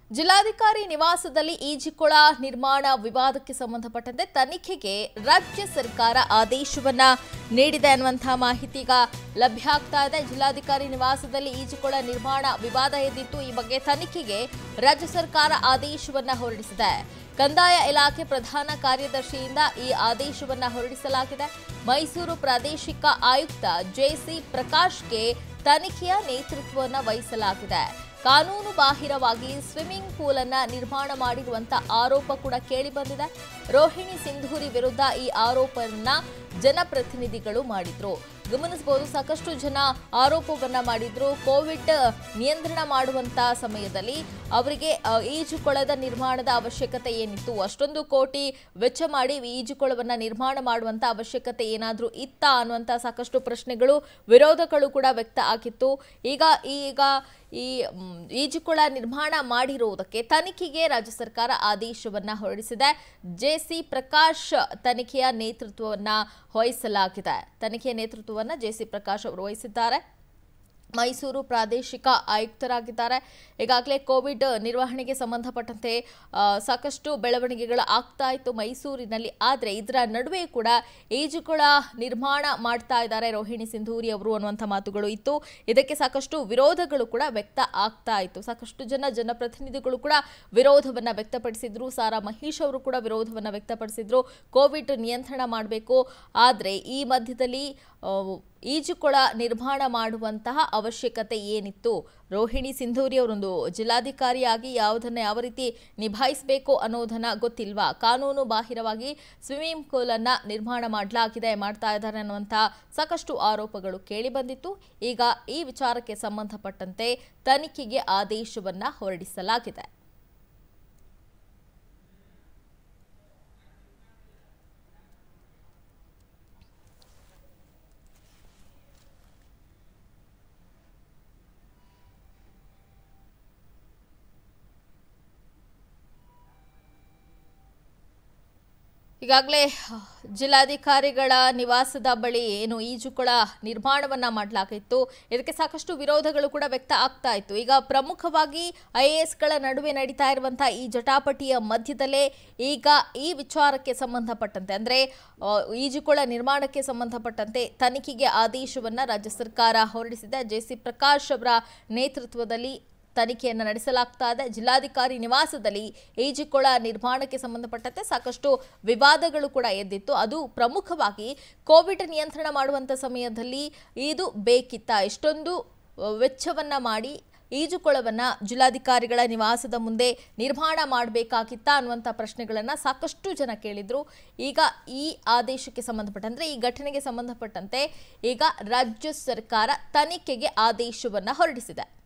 ಜಿಲ್ಲಾಧಿಕಾರಿ ನಿವಾಸದಲ್ಲಿ ಈಜಿಕೊಳ ನಿರ್ಮಾಣ ವಿವಾದಕ್ಕೆ ಸಂಬಂಧಪಟ್ಟಂತೆ ತನಿಖೆಗೆ ರಾಜ್ಯ ಸರ್ಕಾರ ಆದೇಶವನ್ನ ನೀಡಿದೆ ಅನ್ನುವಂತಹ ಮಾಹಿತಿ ಈಗ ಲಭ್ಯ ಆಗ್ತಾ ಇದೆ ಜಿಲ್ಲಾಧಿಕಾರಿ ನಿವಾಸದಲ್ಲಿ ಈಜಿಕೊಳ ನಿರ್ಮಾಣ ವಿವಾದ ಎದ್ದಿತ್ತು ಈ ಬಗ್ಗೆ ತನಿಖೆಗೆ ರಾಜ್ಯ ಸರ್ಕಾರ ಆದೇಶವನ್ನ ಹೊರಡಿಸಿದೆ ಕಂದಾಯ ಇಲಾಖೆ ಪ್ರಧಾನ ಕಾರ್ಯದರ್ಶಿಯಿಂದ ಈ ಆದೇಶವನ್ನ ಹೊರಡಿಸಲಾಗಿದೆ ಮೈಸೂರು ಪ್ರಾದೇಶಿಕ ಆಯುಕ್ತ ಜೆಸಿ ಪ್ರಕಾಶ್ಗೆ ತನಿಖೆಯ ನೇತೃತ್ವವನ್ನು ವಹಿಸಲಾಗಿದೆ ಕಾನೂನು ಬಾಹಿರವಾಗಿ ಸ್ವಿಮ್ಮಿಂಗ್ ಪೂಲ್ ಅನ್ನ ನಿರ್ಮಾಣ ಮಾಡಿರುವಂತ ಆರೋಪ ಕೂಡ ಕೇಳಿ ಬಂದಿದೆ ರೋಹಿಣಿ ಸಿಂಧೂರಿ ವಿರುದ್ಧ ಈ ಆರೋಪವನ್ನ ಜನಪ್ರತಿನಿಧಿಗಳು ಮಾಡಿದ್ರು ಗಮನಿಸಬಹುದು ಸಾಕಷ್ಟು ಜನ ಆರೋಪವನ್ನ ಮಾಡಿದ್ರು ಕೋವಿಡ್ ನಿಯಂತ್ರಣ ಮಾಡುವಂತ ಸಮಯದಲ್ಲಿ ಅವರಿಗೆ ಅ, ಈಜುಕೊಳದ ನಿರ್ಮಾಣದ ಅವಶ್ಯಕತೆ ಏನಿತ್ತು ಅಷ್ಟೊಂದು ಕೋಟಿ ವೆಚ್ಚ ಮಾಡಿ ಈಜುಕೊಳವನ್ನ ನಿರ್ಮಾಣ ಮಾಡುವಂತ ಅವಶ್ಯಕತೆ ಏನಾದರೂ ಇತ್ತಾ ಅನ್ನುವಂತ ಸಾಕಷ್ಟು ಪ್ರಶ್ನೆಗಳು ವಿರೋಧಗಳು ಕೂಡ ವ್ಯಕ್ತ ಆಗಿತ್ತು ಈಗ ಈಗ ಈ ಮ್, ಈಜುಕೊಳ ನಿರ್ಮಾಣ ಮಾಡಿರುವುದಕ್ಕೆ ತನಿಖೆಗೆ ರಾಜ್ಯ ಸರ್ಕಾರ ಆದೇಶವನ್ನ ಹೊರಡಿಸಿದೆ ಜೆಸಿ ಪ್ರಕಾಶ್ ತನಿಖೆಯ ನೇತೃತ್ವವನ್ನ ವಹಿಸಲಾಗಿದೆ ತನಿಖೆಯ ನೇತೃತ್ವವನ್ನ ಜೆಸಿ ಪ್ರಕಾಶ್ ಅವರು ವಹಿಸಿದ್ದಾರೆ ಮೈಸೂರು ಪ್ರಾದೇಶಿಕ ಆಯುಕ್ತರಾಗಿದ್ದಾರೆ ಈಗಾಗಲೇ ಕೋವಿಡ್ ನಿರ್ವಹಣೆಗೆ ಸಂಬಂಧಪಟ್ಟಂತೆ ಆ, ಸಾಕಷ್ಟು ಬೆಳವಣಿಗೆಗಳು ಆಗ್ತಾ ಇತ್ತು ಮೈಸೂರಿನಲ್ಲಿ ಆದರೆ ಇದರ ನಡುವೆ ಕೂಡ ಈಜುಕೊಳ ನಿರ್ಮಾಣ ಮಾಡ್ತಾ ಇದ್ದಾರೆ ರೋಹಿಣಿ ಸಿಂಧೂರಿ ಅವರು ಅನ್ನುವಂಥ ಮಾತುಗಳು ಇತ್ತು ಇದಕ್ಕೆ ಸಾಕಷ್ಟು ವಿರೋಧಗಳು ಕೂಡ ವ್ಯಕ್ತ ಆಗ್ತಾ ಇತ್ತು ಸಾಕಷ್ಟು ಜನ ಜನಪ್ರತಿನಿಧಿಗಳು ಕೂಡ ವಿರೋಧವನ್ನ ವ್ಯಕ್ತಪಡಿಸಿದ್ರು ಸಾರಾ ಮಹೇಶ್ ಅವರು ಕೂಡ ವಿರೋಧವನ್ನ ವ್ಯಕ್ತಪಡಿಸಿದ್ರು ಕೋವಿಡ್ ನಿಯಂತ್ರಣ ಮಾಡಬೇಕು ಆದರೆ ಈ ಮಧ್ಯದಲ್ಲಿ ಆ, ಈಜುಕೊಳ ನಿರ್ಮಾಣ ಮಾಡುವಂತಹ ಅವಶ್ಯಕತೆ ಏನಿತ್ತು ರೋಹಿಣಿ ಸಿಂಧೂರಿ ಅವರೊಂದು ಜಿಲ್ಲಾಧಿಕಾರಿಯಾಗಿ ಯಾವುದನ್ನ ಯಾವ ರೀತಿ ನಿಭಾಯಿಸಬೇಕು ಅನ್ನೋದನ್ನ ಗೊತ್ತಿಲ್ವಾ ಕಾನೂನು ಬಾಹಿರವಾಗಿ ಸ್ವಿಮ್ಮಿಂಗ್ ಪೂಲ್ ಅನ್ನ ನಿರ್ಮಾಣ ಮಾಡಲಾಗಿದೆ ಮಾಡ್ತಾ ಇದ್ದಾರೆ ಅನ್ನುವಂಥ ಸಾಕಷ್ಟು ಆರೋಪಗಳು ಕೇಳಿ ಬಂದಿತ್ತು ಈಗ ಈ ವಿಚಾರಕ್ಕೆ ಸಂಬಂಧಪಟ್ಟಂತೆ ತನಿಖೆಗೆ ಆದೇಶವನ್ನ ಹೊರಡಿಸಲಾಗಿದೆ ಈಗಾಗಲೇ ಜಿಲ್ಲಾಧಿಕಾರಿಗಳ ನಿವಾಸದ ಬಳಿ ಏನು ಈಜುಕೊಳ ನಿರ್ಮಾಣವನ್ನ ಮಾಡಲಾಗಿತ್ತು ಇದಕ್ಕೆ ಸಾಕಷ್ಟು ವಿರೋಧಗಳು ಕೂಡ ವ್ಯಕ್ತ ಆಗ್ತಾ ಇತ್ತು ಈಗ ಪ್ರಮುಖವಾಗಿ ಐ ಎ ಎಸ್ಗಳ ನಡುವೆ ನಡೀತಾ ಇರುವಂತಹ ಈ ಜಟಾಪಟಿಯ ಮಧ್ಯದಲ್ಲೇ ಈಗ ಈ ವಿಚಾರಕ್ಕೆ ಸಂಬಂಧಪಟ್ಟಂತೆ ಅಂದ್ರೆ ಆ, ಈಜುಕೊಳ ನಿರ್ಮಾಣಕ್ಕೆ ಸಂಬಂಧಪಟ್ಟಂತೆ ತನಿಖೆಗೆ ಆದೇಶವನ್ನ ರಾಜ್ಯ ಸರ್ಕಾರ ಹೊರಡಿಸಿದೆ ಜೆ ಸಿ ಪ್ರಕಾಶ್ ಅವರ ನೇತೃತ್ವದಲ್ಲಿ ತನಿಖೆಯನ್ನು ನಡೆಸಲಾಗ್ತಾ ಇದೆ ಜಿಲ್ಲಾಧಿಕಾರಿ ನಿವಾಸದಲ್ಲಿ ಈಜುಕೊಳ ನಿರ್ಮಾಣಕ್ಕೆ ಸಂಬಂಧಪಟ್ಟಂತೆ ಸಾಕಷ್ಟು ವಿವಾದಗಳು ಕೂಡ ಎದ್ದಿತ್ತು ಅದು ಪ್ರಮುಖವಾಗಿ ಕೋವಿಡ್ ನಿಯಂತ್ರಣ ಮಾಡುವಂಥ ಸಮಯದಲ್ಲಿ ಇದು ಬೇಕಿತ್ತ ಎಷ್ಟೊಂದು ಅಹ್, ವೆಚ್ಚವನ್ನ ಮಾಡಿ ಈಜುಕೊಳವನ್ನ ಜಿಲ್ಲಾಧಿಕಾರಿಗಳ ನಿವಾಸದ ಮುಂದೆ ನಿರ್ಮಾಣ ಮಾಡಬೇಕಾಗಿತ್ತಾ ಅನ್ನುವಂಥ ಪ್ರಶ್ನೆಗಳನ್ನ ಸಾಕಷ್ಟು ಜನ ಕೇಳಿದ್ರು ಈಗ ಈ ಆದೇಶಕ್ಕೆ ಸಂಬಂಧಪಟ್ಟಂತೆ ಈ ಘಟನೆಗೆ ಸಂಬಂಧಪಟ್ಟಂತೆ ಈಗ ರಾಜ್ಯ ಸರ್ಕಾರ ತನಿಖೆಗೆ ಆದೇಶವನ್ನ ಹೊರಡಿಸಿದೆ